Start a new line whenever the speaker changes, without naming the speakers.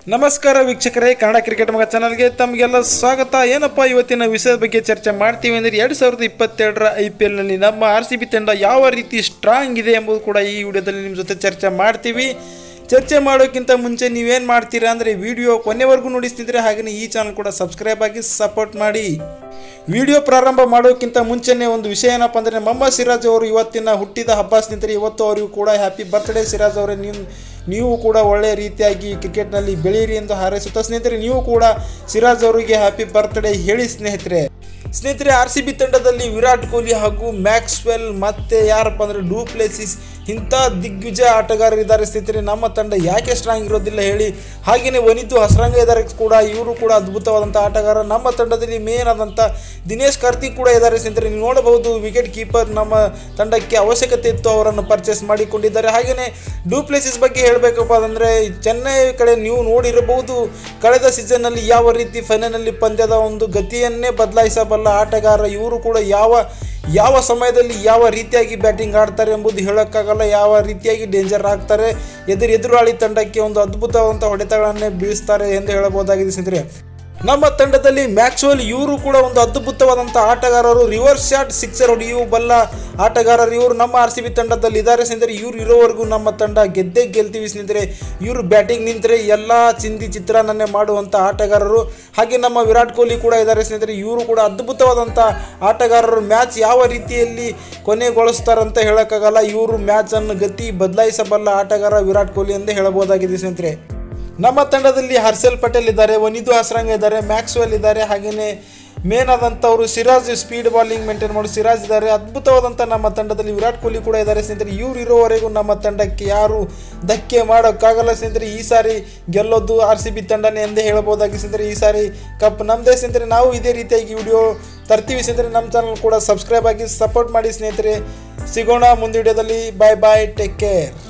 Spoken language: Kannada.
ನಮಸ್ಕಾರ ವೀಕ್ಷಕರೇ ಕನ್ನಡ ಕ್ರಿಕೆಟ್ ಮಗ ಚಾನಲ್ಗೆ ತಮಗೆಲ್ಲ ಸ್ವಾಗತ ಏನಪ್ಪ ಇವತ್ತಿನ ವಿಷಯದ ಬಗ್ಗೆ ಚರ್ಚೆ ಮಾಡ್ತೀವಿ ಅಂದರೆ ಎರಡು ಸಾವಿರದ ಇಪ್ಪತ್ತೆರಡರ ಐ ಪಿ ಎಲ್ನಲ್ಲಿ ನಮ್ಮ ಆರ್ ಸಿ ಬಿ ತಂಡ ಯಾವ ರೀತಿ ಸ್ಟ್ರಾಂಗ್ ಇದೆ ಎಂಬುದು ಕೂಡ ಈ ವಿಡಿಯೋದಲ್ಲಿ ನಿಮ್ಮ ಜೊತೆ ಚರ್ಚೆ ಮಾಡ್ತೀವಿ ಚರ್ಚೆ ಮಾಡೋಕ್ಕಿಂತ ಮುಂಚೆ ನೀವೇನು ಮಾಡ್ತೀರಾ ಅಂದರೆ ವಿಡಿಯೋ ಕೊನೆವರೆಗೂ ನೋಡಿ ಸ್ನೇಹಿತರೆ ಹಾಗೆಯೇ ಈ ಚಾನಲ್ ಕೂಡ ಸಬ್ಸ್ಕ್ರೈಬ್ ಆಗಿ ಸಪೋರ್ಟ್ ಮಾಡಿ ವಿಡಿಯೋ ಪ್ರಾರಂಭ ಮಾಡೋಕ್ಕಿಂತ ಮುಂಚೆನೇ ಒಂದು ವಿಷಯ ಏನಪ್ಪ ಅಂದರೆ ಮೊಹಮ್ಮದ್ ಸಿರಾಜ್ ಅವರು ಇವತ್ತಿನ ಹುಟ್ಟಿದ ಹಬ್ಬ ಸ್ನೇಹಿತರೆ ಇವತ್ತು ಅವರಿಗೂ ಕೂಡ ಹ್ಯಾಪಿ ಬರ್ತ್ಡೇ ಸಿರಾಜ್ ಅವರೇ ನೀವು ನೀವು ಕೂಡ ಒಳ್ಳೆಯ ರೀತಿಯಾಗಿ ಕ್ರಿಕೆಟ್ನಲ್ಲಿ ಬೆಳೀರಿ ಎಂದು ಹಾರೈಸುತ್ತಾ ಸ್ನೇಹಿತರೆ ನೀವು ಕೂಡ ಸಿರಾಜ್ ಅವರಿಗೆ ಹ್ಯಾಪಿ ಬರ್ತ್ಡೇ ಹೇಳಿ ಸ್ನೇಹಿತರೆ ಸ್ನೇಹಿತರೆ ಆರ್ ಸಿ ಬಿ ತಂಡದಲ್ಲಿ ವಿರಾಟ್ ಕೊಹ್ಲಿ ಹಾಗೂ ಮ್ಯಾಕ್ಸ್ವೆಲ್ ಮತ್ತೆ ಯಾರಪ್ಪ ಅಂದರೆ ಡೂಪ್ಲೆಸಿಸ್ ಇಂಥ ದಿಗ್ವಿಜಯ ಆಟಗಾರರಿದ್ದಾರೆ ಸ್ನೇಹಿತರೆ ನಮ್ಮ ತಂಡ ಯಾಕೆ ಸ್ಟ್ರಾಂಗ್ ಇರೋದಿಲ್ಲ ಹೇಳಿ ಹಾಗೆಯೇ ವನಿತು ಹಸರಂಗ ಇದ್ದಾರೆ ಕೂಡ ಇವರು ಕೂಡ ಅದ್ಭುತವಾದಂಥ ಆಟಗಾರ ನಮ್ಮ ತಂಡದಲ್ಲಿ ಮೇನ್ ಆದಂಥ ದಿನೇಶ್ ಕಾರ್ತಿಕ್ ಕೂಡ ಇದ್ದಾರೆ ಸ್ನೇಹಿತರೆ ನೀವು ನೋಡಬಹುದು ವಿಕೆಟ್ ಕೀಪರ್ ನಮ್ಮ ತಂಡಕ್ಕೆ ಅವಶ್ಯಕತೆ ಇತ್ತು ಅವರನ್ನು ಪರ್ಚೇಸ್ ಮಾಡಿಕೊಂಡಿದ್ದಾರೆ ಹಾಗೆಯೇ ಡೂಪ್ಲೆಸಿಸ್ ಬಗ್ಗೆ ಹೇಳಬೇಕಪ್ಪ ಅಂದರೆ ಚೆನ್ನೈ ಕಡೆ ನೀವು ನೋಡಿರಬಹುದು ಕಳೆದ ಸೀಸನ್ನಲ್ಲಿ ಯಾವ ರೀತಿ ಫೈನಲ್ನಲ್ಲಿ ಪಂದ್ಯದ ಒಂದು ಗತಿಯನ್ನೇ ಬದಲಾಯಿಸಬಲ್ಲ ಆಟಗಾರ ಇವರು ಕೂಡ ಯಾವ ಯಾವ ಸಮಯದಲ್ಲಿ ಯಾವ ರೀತಿಯಾಗಿ ಬ್ಯಾಟಿಂಗ್ ಆಡ್ತಾರೆ ಎಂಬುದು ಹೇಳೋಕ್ಕಾಗಲ್ಲ ಯಾವ ರೀತಿಯಾಗಿ ಡೇಂಜರ್ ಆಗ್ತಾರೆ ಎದುರು ಎದುರಾಳಿ ತಂಡಕ್ಕೆ ಒಂದು ಅದ್ಭುತವಾದಂಥ ಹೊಡೆತಗಳನ್ನೇ ಬೀಳಿಸ್ತಾರೆ ಎಂದು ಹೇಳಬಹುದಾಗಿದೆ ಸ್ನೇಹಿತರೆ ನಮ್ಮ ತಂಡದಲ್ಲಿ ಮ್ಯಾಕ್ಸ್ವೆಲ್ ಇವರು ಕೂಡ ಒಂದು ಅದ್ಭುತವಾದಂಥ ಆಟಗಾರರು ರಿವರ್ಸ್ ಶಾಟ್ ಸಿಕ್ಸರ್ ಹೊಡೆಯುವ ಬಲ್ಲ ಆಟಗಾರರು ಇವರು ನಮ್ಮ ಆರ್ ಸಿ ಬಿ ತಂಡದಲ್ಲಿ ಇದ್ದಾರೆ ಸ್ನೇಹಿತರೆ ಇವರು ಇರೋವರೆಗೂ ನಮ್ಮ ತಂಡ ಗೆದ್ದೇ ಗೆಲ್ತೀವಿ ಸ್ನೇಹಿತರೆ ಇವರು ಬ್ಯಾಟಿಂಗ್ ನಿಂತರೆ ಎಲ್ಲ ಚಿಂದಿ ಚಿತ್ರಾನ್ನನೇ ಮಾಡುವಂಥ ಆಟಗಾರರು ಹಾಗೆ ನಮ್ಮ ವಿರಾಟ್ ಕೊಹ್ಲಿ ಕೂಡ ಇದ್ದಾರೆ ಸ್ನೇಹಿತರೆ ಇವರು ಕೂಡ ಅದ್ಭುತವಾದಂಥ ಆಟಗಾರರು ಮ್ಯಾಚ್ ಯಾವ ರೀತಿಯಲ್ಲಿ ಕೊನೆಗೊಳಿಸ್ತಾರಂತ ಹೇಳೋಕ್ಕಾಗಲ್ಲ ಇವರು ಮ್ಯಾಚನ್ನು ಗತಿ ಬದಲಾಯಿಸಬಲ್ಲ ಆಟಗಾರ ವಿರಾಟ್ ಕೊಹ್ಲಿ ಎಂದು ಹೇಳಬಹುದಾಗಿದೆ ಸ್ನೇಹಿತರೆ ನಮ್ಮ ತಂಡದಲ್ಲಿ ಹರ್ಷಲ್ ಪಟೇಲ್ ಇದ್ದಾರೆ ವನಿದು ಹಸ್ರಂಗ ಇದ್ದಾರೆ ಮ್ಯಾಕ್ಸ್ವೆಲ್ ಇದ್ದಾರೆ ಹಾಗೆಯೇ ಮೇನ್ ಆದಂಥವರು ಸಿರಾಜ್ ಸ್ಪೀಡ್ ಬಾಲಿಂಗ್ ಮೇಂಟೈನ್ ಮಾಡೋ ಸಿರಾಜ್ ಇದ್ದಾರೆ ಅದ್ಭುತವಾದಂಥ ನಮ್ಮ ತಂಡದಲ್ಲಿ ವಿರಾಟ್ ಕೊಹ್ಲಿ ಕೂಡ ಇದ್ದಾರೆ ಸ್ನೇಹಿತರೆ ಇವ್ರು ಇರೋವರೆಗೂ ನಮ್ಮ ತಂಡಕ್ಕೆ ಯಾರು ಧಕ್ಕೆ ಮಾಡೋಕ್ಕಾಗಲ್ಲ ಸ್ನೇಹಿತರೆ ಈ ಸಾರಿ ಗೆಲ್ಲೋದು ಆರ್ ಸಿ ಬಿ ತಂಡನೇ ಎಂದೇ ಹೇಳಬಹುದಾಗಿ ಸ್ನೇಹಿತರೆ ಈ ಸಾರಿ ಕಪ್ ನಮ್ಮದೇ ಸ್ನೇಹಿತರೆ ನಾವು ಇದೇ ರೀತಿಯಾಗಿ ವಿಡಿಯೋ ತರ್ತೀವಿ ಸ್ನೇಹಿತರೆ ನಮ್ಮ ಚಾನಲ್ ಕೂಡ ಸಬ್ಸ್ಕ್ರೈಬ್ ಆಗಿ ಸಪೋರ್ಟ್ ಮಾಡಿ ಸ್ನೇಹಿತರೆ ಸಿಗೋಣ ಮುಂದೆ ವಿಡಿಯೋದಲ್ಲಿ ಬಾಯ್ ಬಾಯ್ ಟೇಕ್ ಕೇರ್